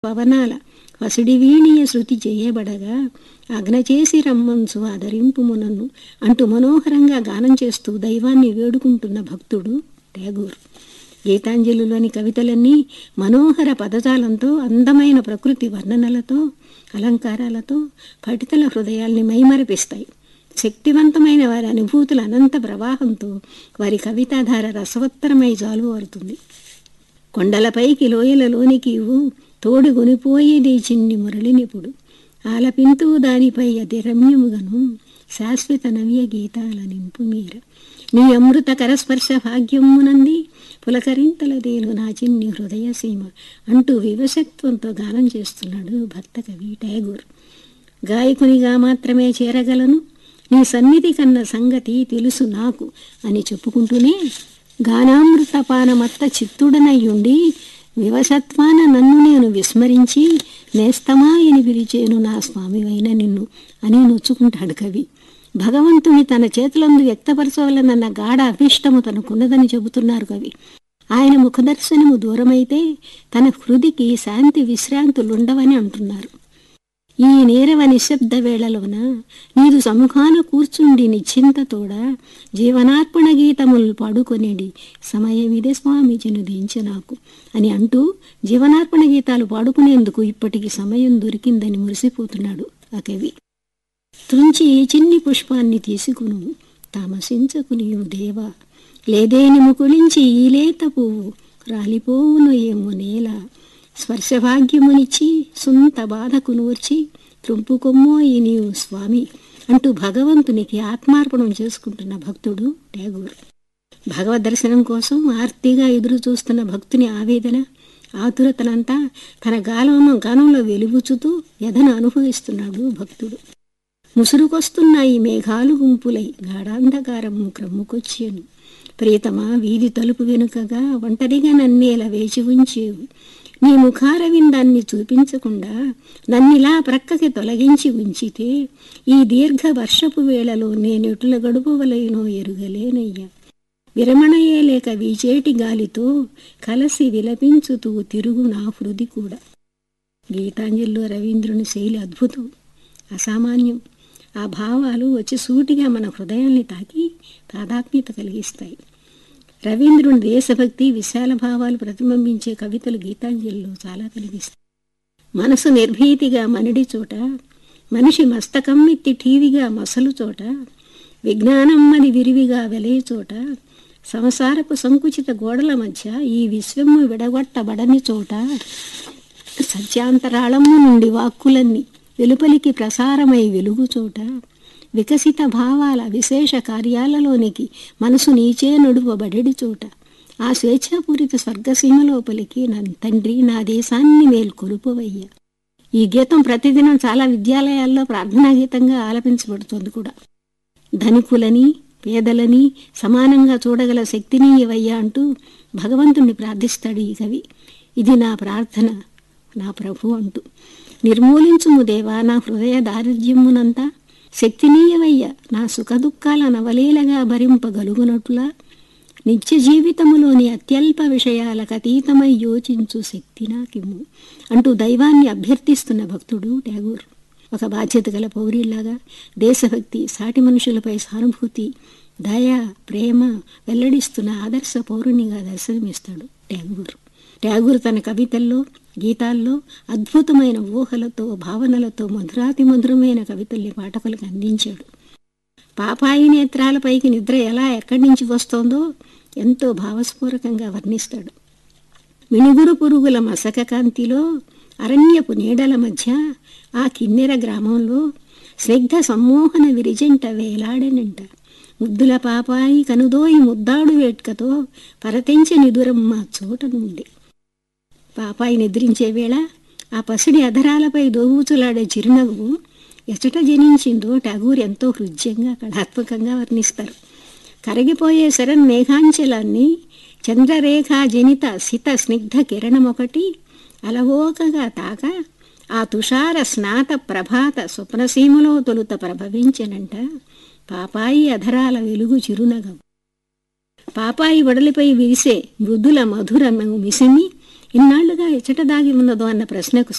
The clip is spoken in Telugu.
పవనాల వసుడి వీణియ శృతి చేయబడగా అగ్నచేసి రమ్మంచు ఆదరింపుము నన్ను అంటూ మనోహరంగా గానం చేస్తూ దైవాన్ని వేడుకుంటున్న భక్తుడు ట్యాగూర్ గీతాంజలిలోని కవితలన్నీ మనోహర పదజాలంతో అందమైన ప్రకృతి వర్ణనలతో అలంకారాలతో పఠితల హృదయాల్ని మైమరపిస్తాయి శక్తివంతమైన వారి అనుభూతుల అనంత ప్రవాహంతో వారి కవితాధార రసవత్తరమై జాలువారుతుంది కొండలపైకి లోయలలోనికి తోడు కొనిపోయేది చిన్ని మురళినిపుడు ఆలపింతూ దానిపై అతి రమ్యముగను శాశ్వత నవ్య గీతాల నింపు మీర నీ అమృత కరస్పర్శ భాగ్యమునంది పులకరింతలదేలు నా చిన్ని హృదయ సీమ అంటూ వివశత్వంతో గానం చేస్తున్నాడు భక్త కవి ట్యాగూర్ గాయకునిగా మాత్రమే చేరగలను నీ సన్నిధి కన్న సంగతి తెలుసు నాకు అని చెప్పుకుంటూనే గానామృతపానమత్త చిత్తుడనయ్యుండి వివశత్వాన నన్ను నేను విస్మరించి నేస్తమా అని పిలిచేను నా స్వామివైన నిన్ను అని నొచ్చుకుంటాడు కవి భగవంతుని తన చేతులందు వ్యక్తపరచవలనన్న గాఢ అభిష్టము తనకున్నదని చెబుతున్నారు కవి ఆయన ముఖదర్శనము దూరమైతే తన హృదికి శాంతి విశ్రాంతులుండవని అంటున్నారు ఈ నీరవ నిశ్శబ్ద వేళలోన నీదు సముఖాన కూర్చుండి నిశ్చింతతోడ జీవనార్పణ గీతములు పాడుకొనేడి సమయమిదే స్వామి జనుదించ నాకు అని అంటూ జీవనార్పణ గీతాలు పాడుకునేందుకు ఇప్పటికి సమయం దొరికిందని మురిసిపోతున్నాడు ఆ కవి తుంచి చిన్ని పుష్పాన్ని తీసుకును తామసించకుని దేవా లేదేని ముకులించి ఈ లేత పువ్వు రాలిపోవును ఏమో నేల స్పర్శభాగ్యమునిచ్చి సొంత బాధకు నూర్చి త్రుంపుకొమ్మోయి నీవు స్వామి అంటూ భగవంతునికి ఆత్మార్పణం చేసుకుంటున్న భక్తుడు ట్యాగూర్ భగవద్ దర్శనం కోసం ఆర్తిగా ఎదురు చూస్తున్న భక్తుని ఆవేదన ఆతురతనంతా తన గాలంలో గానంలో వెలుగుచుతూ ఎదను అనుభవిస్తున్నాడు భక్తుడు ముసురుకొస్తున్న ఈ మేఘాలు గుంపులై గాఢాంధకారము క్రమ్ముకొచ్చాను ప్రియతమా వీధి తలుపు వెనుకగా ఒంటరిగా నన్నేలా వేచి ఉంచేవు నీ ముఖారవిందాన్ని చూపించకుండా నన్నిలా ప్రక్కకి తొలగించి ఉంచితే ఈ దీర్ఘ వర్షపు వేళలో నేనెటుల గడుపవలైనో ఎరుగలేనయ్యా విరమణయే లేక వీచేటి గాలితో కలసి విలపించుతూ తిరుగు నా హృది కూడా గీతాంజలిలో రవీంద్రుని శైలి అద్భుతం అసామాన్యం ఆ భావాలు వచ్చి సూటిగా మన హృదయాల్ని తాకి తాదాత్మ్యత కలిగిస్తాయి రవీంద్రుని దేశభక్తి విశాల భావాలు ప్రతిబింబించే కవితలు గీతాంజలిలో చాలా కలిగిస్తాయి మనసు నిర్భీతిగా మనిడి చోట మనిషి మస్తకం ఎత్తి ఠీవిగా మసలు చోట విజ్ఞానం అది విరివిగా వెలయ చోట సంసారపు సంకుచిత గోడల మధ్య ఈ విశ్వము విడగొట్టబడని చోట సత్యాంతరాళము నుండి వాక్కులన్నీ వెలుపలికి ప్రసారమై వెలుగు చోట వికసిత భావాల విశేష కార్యాలలోనికి మనసు నీచే నడుపబడెడి చోట ఆ స్వేచ్ఛాపూరిత స్వర్గసీమ లోపలికి నా తండ్రి నా దేశాన్ని మేల్కొలుపవయ్యా ఈ గీతం ప్రతిదినం చాలా విద్యాలయాల్లో ప్రార్థనా గీతంగా ఆలపించబడుతోంది కూడా ధనికులని పేదలని సమానంగా చూడగల శక్తిని ఇవయ్యా అంటూ భగవంతుణ్ణి ప్రార్థిస్తాడు ఈ కవి ఇది నా ప్రార్థన నా ప్రభు అంటూ నిర్మూలించుము దేవా నా హృదయ దారిద్ర్యమునంతా శక్తినీయవయ్య నా సుఖదుఖాల నవలీలగా భరింపగలుగునట్లా నిత్య జీవితములోని అత్యల్ప విషయాలకు అతీతమై యోచించు శక్తి నాకిమ్ము అంటూ దైవాన్ని అభ్యర్థిస్తున్న భక్తుడు ట్యాగూర్ ఒక బాధ్యత గల పౌరిలాగా దేశభక్తి సాటి మనుషులపై సానుభూతి దయ ప్రేమ వెల్లడిస్తున్న ఆదర్శ పౌరునిగా దర్శనమిస్తాడు ట్యాగూర్ ట్యాగూర్ తన కవితల్లో గీతాల్లో అద్భుతమైన ఊహలతో భావనలతో మధురాతి మధురమైన కవితల్ని పాఠకులకు అందించాడు పాపాయి నేత్రాలపైకి నిద్ర ఎలా ఎక్కడి నుంచి వస్తోందో ఎంతో భావస్ఫూరకంగా వర్ణిస్తాడు మిణుగురు పురుగుల మసక కాంతిలో అరణ్యపు నీడల మధ్య ఆ కిన్నెర గ్రామంలో స్నిగ్ధ సమ్మోహన విరిజంట వేలాడనంట ముద్దుల పాపాయి కనుదోయి ముద్దాడు వేట్కతో పరతించే నిదురమ్మ చోట నుండి పాపాయి నిద్రించే వేళ ఆ పసిడి అధరాలపై దోబూచులాడే చిరునవ్వు ఎచట జనించిందో ఠాగూర్ ఎంతో హృద్యంగా కళాత్మకంగా వర్ణిస్తారు కరిగిపోయే శరణ్ మేఘాంచలాన్ని చంద్రరేఖా జనిత సిత స్నిగ్ధ కిరణమొకటి అలవోకగా తాక ఆ తుషార స్నాత ప్రభాత స్వప్నసీమలో తొలుత ప్రభవించనంట పాపాయి అధరాల వెలుగు చిరునగం పాపాయి వడలిపై విరిసే మృదుల మధుర మిసిమి ఇన్నాళ్లుగా ఎచ్చట దాగి ఉన్నదో అన్న ప్రశ్నకు